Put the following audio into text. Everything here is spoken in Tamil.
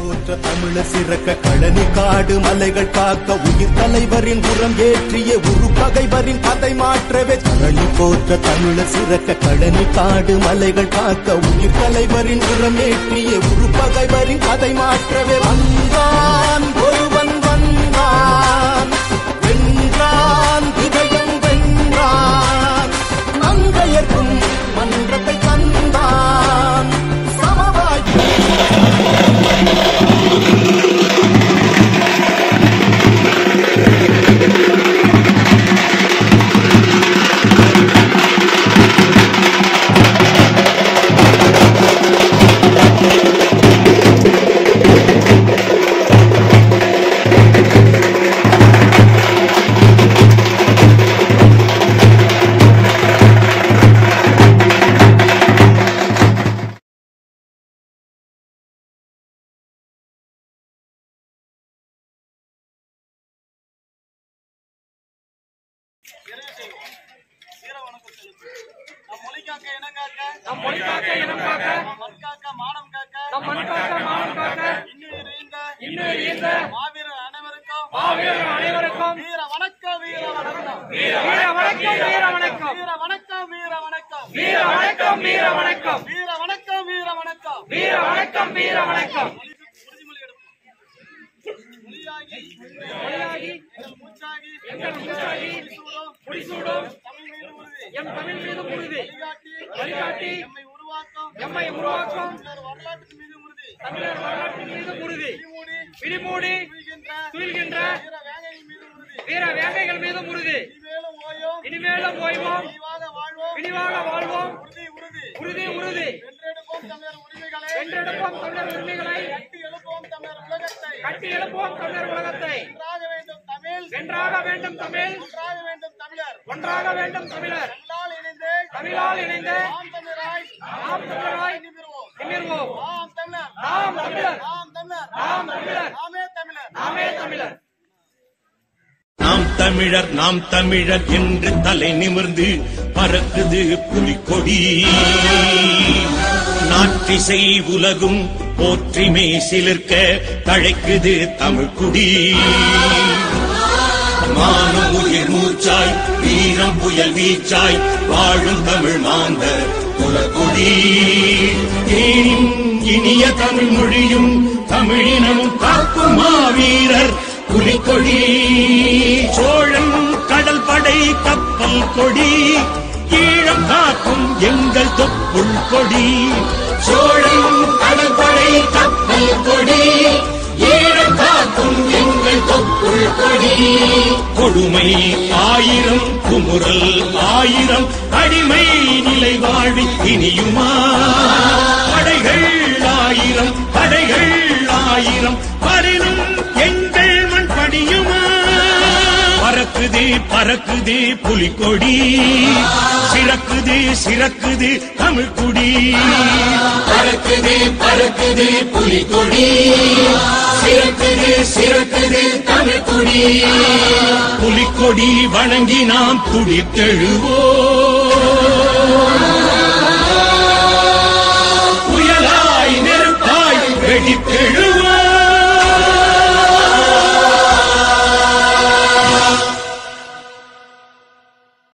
போற்ற தமிழ சிறக்க கழனி காடு மலைகள் காக்க உயிர் தலைவரின் உரம் ஏற்றிய உரு பகைவரின் கதை மாற்றவே கழனி போற்ற தமிழ சிறக்க கழனி காடு மலைகள் காக்க உயிர் தலைவரின் உரம் ஏற்றிய உரு பகைவரின் கதை மாற்றவே வந்தான் ஒருவன் வந்தான் வென்றான் இதயம் வென்றான் மங்கையர்க்கும் மன்றத்தை தந்தான் சமவாய் வீர வணக்கம் செலுத்து. நம் மொழி காக்க இனம் காக்க நம் மொழி காக்க இனம் காக்க நம் மண் காக்க மானம் காக்க நம் மண் காக்க மானம் காக்க இன்னுயிர் ஈந்த இன்னுயிர் ஈந்த மாவீரர் அனைவருக்கும் மாவீரர் அனைவருக்கும் வீர வணக்கம் வீர வணக்கம் வீர வணக்கம் வீர வணக்கம் வீர வணக்கம் வீர வணக்கம் வீர வணக்கம் வீர வணக்கம் வீர வணக்கம் வீர வணக்கம் வீர வணக்கம் வீர வணக்கம் உறுதிமொழி எடுப்போம் மொழியாகி மொழியாகி எங்கள் மூச்சாகி எங்கள் மூச்சாகி முடிசூடும் முடிசூடும் தமிழ் மீது உறுதி எம் தமிழ் மீது உறுதி வழிகாட்டி வழிகாட்டி எம்மை உருவாக்கும் எம்மை உருவாக்கும் தமிழர் வரலாற்று மீது உறுதி தமிழர் வரலாற்றின் மீது உறுதி விழிமூடி விழிமூடி துயில்கின்ற துயில்கின்ற வீர வேங்கையின் மீது உறுதி வீர வேங்கைகள் மீதும் உறுதி இனிமேலும் ஓயோம் இனிமேலும் ஓய்வோம் விரிவாக வாழ்வோம் விரிவாக வாழ்வோம் உறுதி உறுதி உறுதி உறுதி வென்றெடுப்போம் தமிழர் உரிமைகளை வென்றெடுப்போம் தமிழர் உரிமைகளை கட்டி எழுப்போம் தமிழர் உலகத்தை கட்டி எழுப்புவோம் தமிழர் உலகத்தை ஒன்றாக வேண்டும் தமிழ் வென்றாக வேண்டும் தமிழ் ஒன்றாக வேண்டும் தமிழர் ஒன்றாக வேண்டும் தமிழர் தமிழால் இணைந்து தமிழால் இணைந்து ஆம் தமிழராய் நாம் தமிழராய் நிமிர்வோம் நிமிர்வோம் ஆம் தமிழர் நாம் தமிழர் ஆம் தமிழர் நாம் தமிழர் நாமே தமிழர் நாமே தமிழர் நாம் தமிழர் நாம் தமிழர் என்று தலை நிமிர்ந்து பறக்குது புலிக்கொடி நாற்றிசை உலகும் போற்றிமை சிலிர்க்க தழைக்குது தமிழ்குடி மானம் உயிர் மூச்சாய் வீரம் புயல் வீச்சாய் வாழும் தமிழ் மாந்த குலக்குடி தேனின் இனிய தமிழ் மொழியும் தமிழினமும் காக்கும் மாவீரர் புலிக்கொடி சோழன் கடல் படை கப்பல் கொடி ஈழம் காக்கும் எங்கள் தொப்புள் கொடி சோழன் கடல் படை கப்பல் கொடி ஈழம் காக்கும் எங்கள் தொப்புள் கொடி கொடுமை ஆயிரம் குமுறல் ஆயிரம் அடிமை நிலை வாழ்வி இனியுமா படைகள் ஆயிரம் படைகள் ஆயிரம் பரினும் எங்கள் மண் படியுமா பறக்குது பறக்குது புலிக்கொடி சிறக்குது சிறக்குது தமிழ்குடி பறக்குது பறக்குது புலிக்கொடி சிறக்குது சிறக்குது தமிழ்குடி புலிக்கொடி வணங்கி நாம் துடித்தெழுவோம்